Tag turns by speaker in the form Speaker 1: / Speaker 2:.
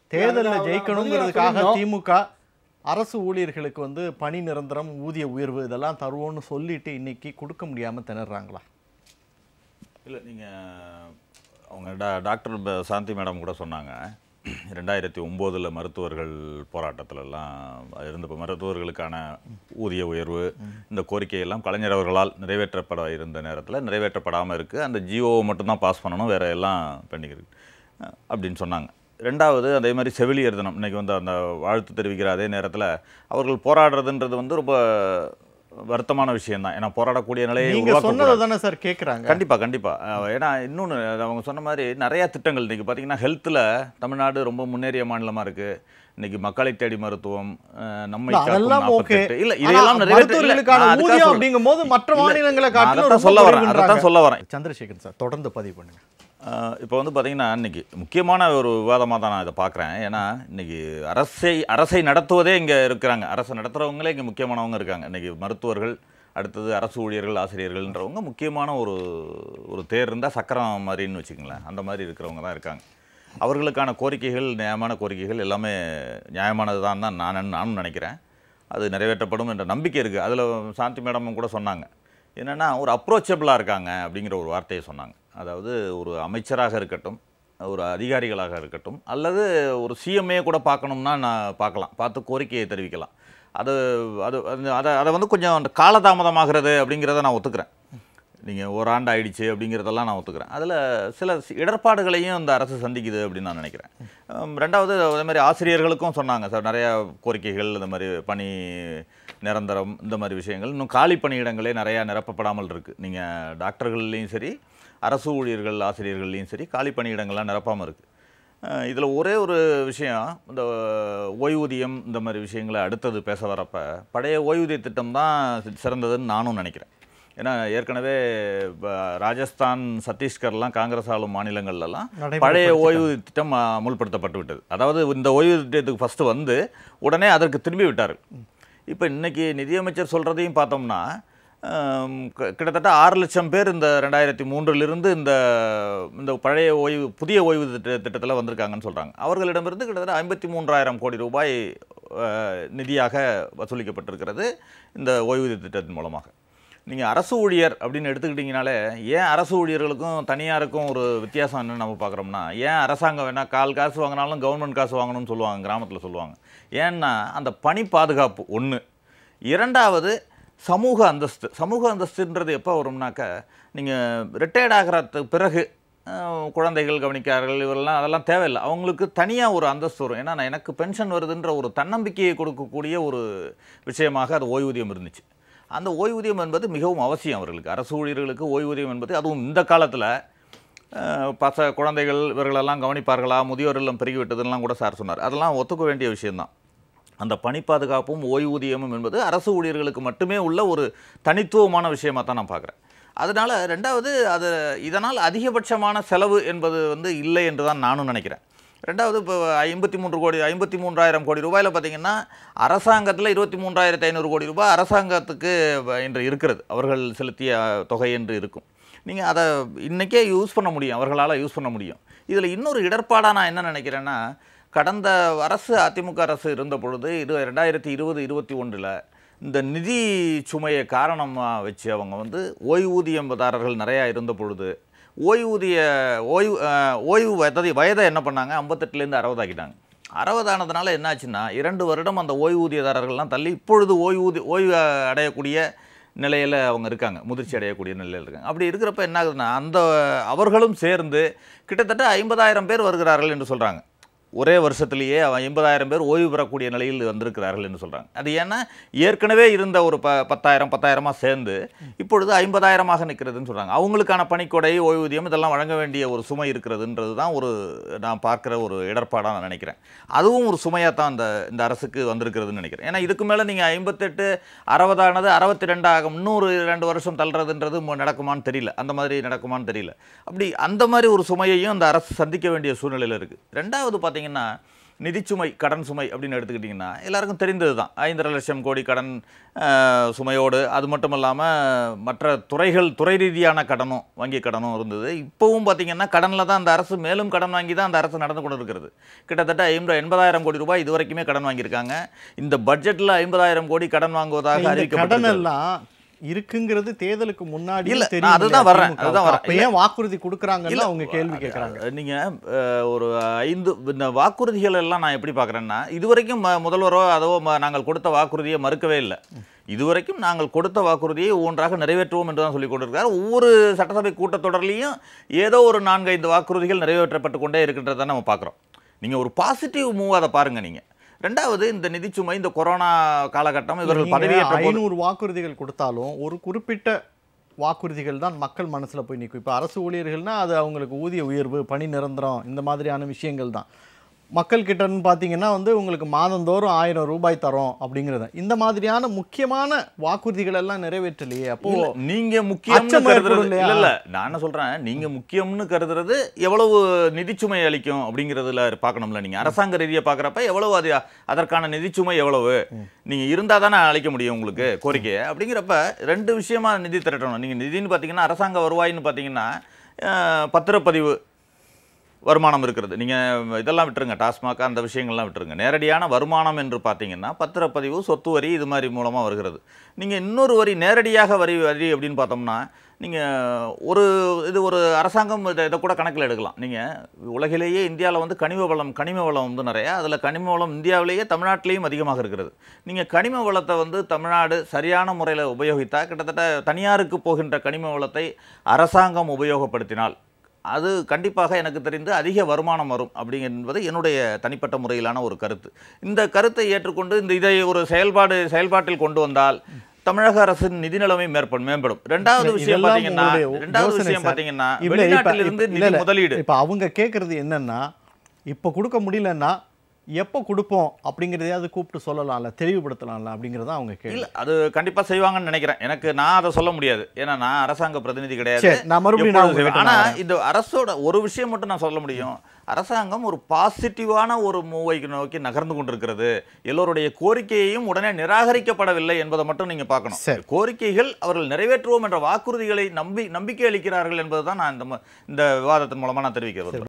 Speaker 1: தேர்தலில்
Speaker 2: அதுல
Speaker 1: ஜெயிக்கணுங்கிறதுக்காக
Speaker 2: முதல்ல
Speaker 1: திமுக அரசு ஊழியர்களுக்கு வந்து பணி நிரந்தரம் ஊதிய உயர்வு இதெல்லாம் தருவோம்னு சொல்லிட்டு இன்னைக்கு கொடுக்க முடியாம திணறாங்களா
Speaker 3: இல்லை நீங்கள் அவங்க டா டாக்டர் ப- சாந்தி மேடம் கூட சொன்னாங்க ரெண்டாயிரத்தி ஒம்போதில் மருத்துவர்கள் போராட்டத்திலலாம் இருந்த மருத்துவர்களுக்கான ஊதிய உயர்வு இந்த கோரிக்கையெல்லாம் கலைஞர் அவர்களால் நிறைவேற்றப்பட இருந்த நேரத்தில் நிறைவேற்றப்படாமல் இருக்குது அந்த ஜியோவை மட்டும்தான் பாஸ் பண்ணணும் வேற எல்லாம் பெண்டிங் இருக்கு அஹ் அப்படின்னு சொன்னாங்க ரெண்டாவது அதே மாதிரி செவிலியர் தினம் இன்னைக்கு வந்து அந்த வாழ்த்து தெரிவிக்கிற அதே நேரத்தில் அவர்கள் போராடுறதுன்றது வந்து ரொம்ப வருத்தமான விஷயம் தான் ஏன்னா போராடக்கூடிய நிலையை
Speaker 1: நீங்க
Speaker 3: உருவாக்கக்கூடாது.
Speaker 1: சொன்னதை தானே சார் கேக்குறாங்க
Speaker 3: கண்டிப்பா கண்டிப்பா அஹ் ஏன்னா இன்னொன்று அவங்க சொன்ன மாதிரி நிறைய திட்டங்கள் இன்னைக்கு பார்த்தீங்கன்னா ஹெல்த்தில் தமிழ்நாடு ரொம்ப முன்னேறிய மாநிலமா இருக்கு இன்னைக்கு மக்களை தேடி மருத்துவம் அஹ் நம்மை
Speaker 1: இல்ல,
Speaker 3: காக்கும்
Speaker 1: அதெல்லாம் ஓகே
Speaker 3: 48. இல்ல இதெல்லாம் நிறைவேற்ற- இல்ல,
Speaker 1: மருத்துவர்களுக்கான
Speaker 3: நான் அதுக்காக
Speaker 1: ஊதியம்
Speaker 3: சொல்ல-
Speaker 1: அப்படிங்கும்போது மற்ற
Speaker 3: இல்ல,
Speaker 1: மாநிலங்களை
Speaker 3: நான்
Speaker 1: காட்டிலும்
Speaker 3: அதைத்தான்
Speaker 1: ரொம்ப
Speaker 3: சொல்ல வரேன்
Speaker 1: குறைவுன்றாங்க.
Speaker 3: அதைத்தான் சொல்ல வரேன்
Speaker 1: சந்திரசேகர் சார் தொடர்ந்து பதிவு பண்ணுங்க
Speaker 3: இப்போ வந்து பார்த்தீங்கன்னா இன்னைக்கு முக்கியமான ஒரு விவாதமாக தான் நான் இதை பார்க்குறேன் ஏன்னா இன்னைக்கு அரசை அரசை நடத்துவதே இங்கே இருக்கிறாங்க அரசை நடத்துகிறவங்களே இங்கே முக்கியமானவங்க இருக்காங்க இன்னைக்கு மருத்துவர்கள் அடுத்தது அரசு ஊழியர்கள் ஆசிரியர்கள்ன்றவங்க முக்கியமான ஒரு ஒரு தேர் இருந்தால் சக்கரம் மாதிரின்னு வச்சுக்கங்களேன் அந்த மாதிரி இருக்கிறவங்க தான் இருக்காங்க அவர்களுக்கான கோரிக்கைகள் நியாயமான கோரிக்கைகள் எல்லாமே நியாயமானது தான் தான் நான் நானும் நினைக்கிறேன் அது நிறைவேற்றப்படும் என்ற நம்பிக்கை இருக்குது அதில் சாந்தி மேடமும் கூட சொன்னாங்க என்னென்னா ஒரு அப்ரோச்சபிளாக இருக்காங்க அப்படிங்கிற ஒரு வார்த்தையை சொன்னாங்க அதாவது ஒரு அமைச்சராக இருக்கட்டும் ஒரு அதிகாரிகளாக இருக்கட்டும் அல்லது ஒரு சிஎம்ஏ கூட பார்க்கணும்னா நான் பார்க்கலாம் பார்த்து கோரிக்கையை தெரிவிக்கலாம் அது அது அது- அதை அதை வந்து கொஞ்சம் அந்த காலதாமதமாகிறது அப்படிங்கிறத நான் ஒத்துக்கிறேன் நீங்கள் ஒரு ஆண்டு ஆயிடுச்சு அப்படிங்கிறதெல்லாம் நான் ஒத்துக்கிறேன் அதில் சில சி- இடர்பாடுகளையும் இந்த அரசு சந்திக்குது அப்படின்னு நான் நினைக்கிறேன் ஹம், ரெண்டாவது அதே மாதிரி ஆசிரியர்களுக்கும் சொன்னாங்க சார் நிறையா கோரிக்கைகள் இந்த மாதிரி பணி நிரந்தரம் இந்த மாதிரி விஷயங்கள் இன்னும் காலி பணியிடங்களே நிறையா நிரப்பப்படாமல் இருக்குது நீங்கள் டாக்டர்கள்லேயும் சரி அரசு ஊழியர்கள் ஆசிரியர்கள்லேயும் சரி காலி பணியிடங்கள்லாம் நிரப்பாமல் இருக்குது இதில் ஒரே ஒரு விஷயம் இந்த ஓய்வூதியம் இந்த மாதிரி விஷயங்களை அடுத்தது பேச வரப்ப பழைய ஓய்வூதிய திட்டம் தான் சிறந்ததுன்னு நானும் நினைக்கிறேன் ஏன்னா ஏற்கனவே ப- ராஜஸ்தான் சத்தீஸ்கர்லாம் காங்கிரஸ் ஆளும் மாநிலங்கள்லாம் பழைய ஓய்வு திட்டம் அமுல்படுத்தப்பட்டு விட்டது அதாவது இந்த ஓய்வு திட்டத்துக்கு ஃபஸ்ட்டு வந்து உடனே அதற்கு திரும்பி விட்டார்கள் இப்போ இன்னைக்கு நிதியமைச்சர் சொல்கிறதையும் பார்த்தோம்னா ஆம், க- கிட்டத்தட்ட ஆறு லட்சம் பேர் இந்த ரெண்டாயிரத்தி மூன்றிலிருந்து இந்த இந்த பழைய ஓய்வு புதிய ஓய்வு திட்ட திட்டத்தில் வந்திருக்காங்கன்னு சொல்கிறாங்க அவர்களிடமிருந்து கிட்டத்தட்ட ஐம்பத்தி மூன்றாயிரம் கோடி ரூபாய் அஹ், நிதியாக வசூலிக்கப்பட்டிருக்கிறது இந்த ஓய்வூதிய திட்டத்தின் மூலமாக நீங்கள் அரசு ஊழியர் அப்படின்னு எடுத்துக்கிட்டிங்கனாலே ஏன் அரசு ஊழியர்களுக்கும் தனியாருக்கும் ஒரு வித்தியாசம் என்னன்னு நம்ம பார்க்குறோம்னா ஏன் அரசாங்கம் வேணால் கால் காசு வாங்கினாலும் கவர்மெண்ட் காசு வாங்கணும்னு சொல்லுவாங்க கிராமத்தில் சொல்லுவாங்க ஏன்னா அந்த பணி பாதுகாப்பு ஒன்று இரண்டாவது சமூக அந்தஸ்து சமூக அந்தஸ்துன்றது எப்போ வரும்னாக்க நீங்கள் ரிட்டையர்ட் ஆகிறதுக்கு பிறகு அஹ், குழந்தைகள் கவனிக்கிறார்கள் இவரெல்லாம் அதெல்லாம் தேவையில்லை அவங்களுக்கு தனியாக ஒரு அந்தஸ்து வரும் ஏன்னா நான் எனக்கு பென்ஷன் வருதுன்ற ஒரு தன்னம்பிக்கையை கொடுக்கக்கூடிய ஒரு விஷயமாக அது ஓய்வூதியம் இருந்துச்சு அந்த ஓய்வூதியம் என்பது மிகவும் அவசியம் அவர்களுக்கு அரசு ஊழியர்களுக்கு ஓய்வூதியம் என்பது அதுவும் இந்த காலத்தில் பச குழந்தைகள் இவர்களெல்லாம் கவனிப்பார்களா முதியோர் இல்லம் பெருகிவிட்டதுலாம் கூட சார் சொன்னார் அதெல்லாம் ஒத்துக்க வேண்டிய விஷயம்தான் அந்த பணி பாதுகாப்பும் ஓய்வூதியமும் என்பது அரசு ஊழியர்களுக்கு மட்டுமே உள்ள ஒரு தனித்துவமான விஷயமா தான் நான் பார்க்குறேன் அதனால் ரெண்டாவது அது இதனால் அதிகபட்சமான செலவு என்பது வந்து இல்லை என்று தான் நானும் நினைக்கிறேன் ரெண்டாவது இப்போ ஐம்பத்தி மூன்று கோடி ஐம்பத்தி மூன்றாயிரம் கோடி ரூபாயில் பார்த்தீங்கன்னா அரசாங்கத்தில் இருபத்தி மூன்றாயிரத்தி ஐநூறு கோடி ரூபாய் அரசாங்கத்துக்கு வ- இன்று இருக்கிறது அவர்கள் செலுத்திய தொகை என்று இருக்கும் நீங்கள் அதை இன்றைக்கே யூஸ் பண்ண முடியும் அவர்களால் யூஸ் பண்ண முடியும் இதில் இன்னொரு இடர்பாடாக நான் என்ன நினைக்கிறேன்னா கடந்த அரசு அதிமுக அரசு இருந்த பொழுது இது ரெண்டாயிரத்தி இருபது இருபத்தி ஒன்றில் இந்த நிதி சுமையை காரணமாக வச்சு அவங்க வந்து ஓய்வூதியம்தாரர்கள் நிறையா இருந்த பொழுது ஓய்வூதிய ஓய்வு அஹ், ஓய்வு வயதை வயதை என்ன பண்ணாங்க ஐம்பத்தெட்டுலேருந்து அறுபதாக்கிட்டாங்க அறுபதானதுனால என்னாச்சுன்னா இரண்டு வருடம் அந்த ஓய்வூதியதாரர்கள்லாம் தள்ளி இப்பொழுது ஓய்வூதி ஓய்வு அடையக்கூடிய நிலையில் அவங்க இருக்காங்க முதிர்ச்சி அடையக்கூடிய நிலையில் இருக்காங்க அப்படி இருக்கிறப்ப என்ன ஆகுதுன்னா அந்த அவர்களும் சேர்ந்து கிட்டத்தட்ட ஐம்பதாயிரம் பேர் வருகிறார்கள் என்று சொல்கிறாங்க ஒரே வருஷத்திலேயே அவன் எண்பதாயிரம் பேர் ஓய்வு பெறக்கூடிய நிலையில் வந்திருக்கிறார்கள் என்று சொல்கிறாங்க அது ஏன்னா ஏற்கனவே இருந்த ஒரு ப பத்தாயிரம் பத்தாயிரமாக சேர்ந்து இப்பொழுது ஐம்பதாயிரமாக நிற்கிறதுன்னு சொல்கிறாங்க அவங்களுக்கான பணிக்கொடை ஓய்வூதியம் இதெல்லாம் வழங்க வேண்டிய ஒரு சுமை இருக்கிறதுன்றது தான் ஒரு நான் பார்க்குற ஒரு இடர்பாடாக நான் நினைக்கிறேன் அதுவும் ஒரு சுமையாக தான் இந்த இந்த அரசுக்கு வந்திருக்கிறதுன்னு நினைக்கிறேன் ஏன்னா இதுக்கு மேலே நீங்கள் ஐம்பத்தெட்டு அறுபதானது அறுபத்தி ரெண்டாகும் இன்னொரு ரெண்டு வருஷம் தள்ளுறதுன்றது மு- நடக்குமான்னு தெரியல அந்த மாதிரி நடக்குமான்னு தெரியல அப்படி அந்த மாதிரி ஒரு சுமையையும் இந்த அரசு சந்திக்க வேண்டிய சூழ்நிலையில் இருக்குது ரெண்டாவது பார்த்தீங்கன்னா நிதிச்சுமை கடன் சுமை அப்படின்னு எடுத்துக்கிட்டிங்கன்னா எல்லாருக்கும் தெரிந்தது தான் ஐந்தரை லட்சம் கோடி கடன் அஹ், சுமையோடு அது மட்டும் இல்லாமல் மற்ற துறைகள் துறை ரீதியான கடனும் வங்கி கடனும் இருந்தது இப்போவும் பார்த்தீங்கன்னா கடனில் தான் அந்த அரசு மேலும் கடன் வாங்கி தான் அந்த அரசு நடந்து கொண்டு இருக்கிறது கிட்டத்தட்ட ஐம்பது எண்பதாயிரம் கோடி ரூபாய் இது வரைக்குமே கடன் வாங்கியிருக்காங்க இந்த பட்ஜெட்டில் ஐம்பதாயிரம் கோடி கடன் வாங்குவதாக
Speaker 1: இந்த கடன்
Speaker 3: அறிவிக்கப்பட்டிருக்கிறது
Speaker 1: எல்லாம் இருக்குங்கிறது தேர்தலுக்கு முன்னாடி
Speaker 3: இல்ல,
Speaker 1: தெரியும்
Speaker 3: நான் அதுதான்
Speaker 1: இல்லையா
Speaker 3: வர்றேன்,
Speaker 1: திமுக?
Speaker 3: அதுதான் வரேன்.
Speaker 1: அப்ப ஏன் வாக்குறுதி கொடுக்குறாங்கன்னு
Speaker 3: இல்ல,
Speaker 1: அவங்க கேள்வி கேட்கறாங்க
Speaker 3: நீங்க அஹ், ஒரு ஐந்து இந்த வாக்குறுதிகள் எல்லாம் நான் எப்படி பார்க்குறேன்னா இதுவரைக்கும் ம- முதல்வரோ அதோ ம- நாங்கள் கொடுத்த வாக்குறுதியை மறுக்கவே இல்லை இதுவரைக்கும் நாங்கள் கொடுத்த வாக்குறுதியை ஒவ்வொன்றாக நிறைவேற்றுவோம் என்று தான் சொல்லி கொண்டிருக்கார் ஒவ்வொரு சட்டசபை கூட்டத்தொடர்லையும் ஏதோ ஒரு நான்கு ஐந்து வாக்குறுதிகள் நிறைவேற்றப்பட்டு கொண்டே இருக்கின்றதை நம்ம பார்க்குறோம் நீங்கள் ஒரு பாசிட்டிவ் மூவ் அதை பாருங்க நீங்க ரெண்டாவது இந்த நிதிச்சுமை இந்த கொரோனா காலகட்டம் இவர்கள் பதவியேற்ற போது
Speaker 1: ஐநூறு வாக்குறுதிகள் கொடுத்தாலும் ஒரு குறிப்பிட்ட வாக்குறுதிகள் தான் மக்கள் மனசுல போய் நிற்கும் இப்போ அரசு ஊழியர்கள்னா அது அவங்களுக்கு ஊதிய உயர்வு பணி நிரந்தரம் இந்த மாதிரியான விஷயங்கள் தான் மக்கள் கிட்டன்னு பார்த்தீங்கன்னா வந்து உங்களுக்கு மாதந்தோறும் ஆயிரம் ரூபாய் தரோம் அப்படிங்கிறது இந்த மாதிரியான முக்கியமான வாக்குறுதிகள் எல்லாம் நிறைவேற்றலையே அப்போ
Speaker 3: இல்ல, நீங்க முக்கியம்னு
Speaker 1: அச்சம்
Speaker 3: கருதுறது
Speaker 1: ஏற்படும் இல்லையா?
Speaker 3: இல்ல இல்ல நான் என்ன சொல்றேன் நீங்க முக்கியம்னு கருதுறது எவ்வளவு நிதிச்சுமை அளிக்கும் அப்படிங்கிறதுல பார்க்கணும்ல நீங்க அரசாங்க ரீதியா பார்க்கறப்ப எவ்வளவு அது அதற்கான நிதிச்சுமை எவ்வளவு நீங்க இருந்தா தானே அளிக்க முடியும் உங்களுக்கு கோரிக்கையை அப்படிங்கிறப்ப ரெண்டு விஷயமா நிதி திரட்டணும் நீங்க நிதின்னு பார்த்தீங்கன்னா அரசாங்க வருவாயின்னு பார்த்தீங்கன்னா அஹ், பத்திரப்பதிவு வருமானம் இருக்கிறது நீங்கள் இதெல்லாம் விட்டுருங்க டாஸ்மாக் அந்த விஷயங்கள்லாம் விட்டுருங்க நேரடியான வருமானம் என்று பார்த்தீங்கன்னா பத்திரப்பதிவு சொத்து வரி இது மாதிரி மூலமாக வருகிறது நீங்கள் இன்னொரு வரி நேரடியாக வரி வரி அப்படின்னு பார்த்தோம்னா நீங்கள் ஒரு இது ஒரு அரசாங்கம் இதை இதை கூட கணக்கில் எடுக்கலாம் நீங்கள் உலகிலேயே இந்தியாவில் வந்து கனிம வளம் கனிம வளம் வந்து நிறையா அதில் கனிம வளம் இந்தியாவிலேயே தமிழ்நாட்டிலேயும் அதிகமாக இருக்கிறது நீங்கள் கனிம வளத்தை வந்து தமிழ்நாடு சரியான முறையில் உபயோகித்தா கிட்டத்தட்ட தனியாருக்கு போகின்ற கனிம வளத்தை அரசாங்கம் உபயோகப்படுத்தினால் அது கண்டிப்பாக எனக்கு தெரிந்து அதிக வருமானம் வரும் அப்படிங்கிறது என்னுடைய தனிப்பட்ட முறையிலான ஒரு கருத்து இந்த கருத்தை ஏற்றுக்கொண்டு இந்த இதை ஒரு செயல்பாடு செயல்பாட்டில் கொண்டு வந்தால் தமிழக அரசின் நிதி நிலைமை மேற்படும் மேம்படும் ரெண்டாவது விஷயம்
Speaker 1: இதெல்லாம்
Speaker 3: பாத்தீங்கன்னா
Speaker 1: உங்களுடைய
Speaker 3: ரெண்டாவது
Speaker 1: யோசனை
Speaker 3: விஷயம்
Speaker 1: சார்.
Speaker 3: பாத்தீங்கன்னா
Speaker 1: இல்ல, இப்ப-
Speaker 3: வெளிநாட்டிலிருந்து
Speaker 1: இப்ப-
Speaker 3: நிதி
Speaker 1: இல்ல, இல்ல.
Speaker 3: முதலீடு
Speaker 1: இப்ப அவங்க கேட்கறது என்னன்னா இப்ப கொடுக்க முடியலன்னா எப்போ கொடுப்போம் அப்படிங்கிறதையாவது கூப்பிட்டு சொல்லலாம்ல தெளிவுபடுத்தலாம்ல அப்படிங்கிறது அவங்க கேள்வி
Speaker 3: இல்ல அது கண்டிப்பா செய்வாங்கன்னு நினைக்கிறேன் எனக்கு நான் அதை சொல்ல முடியாது ஏன்னா நான் அரசாங்க பிரதிநிதி கிடையாது
Speaker 1: சரி நான் மறுபடியும் நான்
Speaker 3: எப்பொழுது
Speaker 1: உங்ககிட்ட
Speaker 3: ஆனா
Speaker 1: நான் வரேன்.
Speaker 3: இந்த அரசோட ஒரு விஷயம் மட்டும் நான் சொல்ல முடியும் அரசாங்கம் ஒரு பாசிட்டிவான ஒரு மூவை நோக்கி நகர்ந்து கொண்டிருக்கிறது எல்லோருடைய கோரிக்கையையும் உடனே நிராகரிக்கப்படவில்லை என்பதை மட்டும் நீங்க பார்க்கணும்
Speaker 1: சரி.
Speaker 3: கோரிக்கைகள் அவர்கள் நிறைவேற்றுவோம் என்ற வாக்குறுதிகளை நம்பி நம்பிக்கை அளிக்கிறார்கள் என்பதுதான் நான் இந்த ம- இந்த விவாதத்தின் மூலமா நான் தெரிவிக்க விரும்புறேன்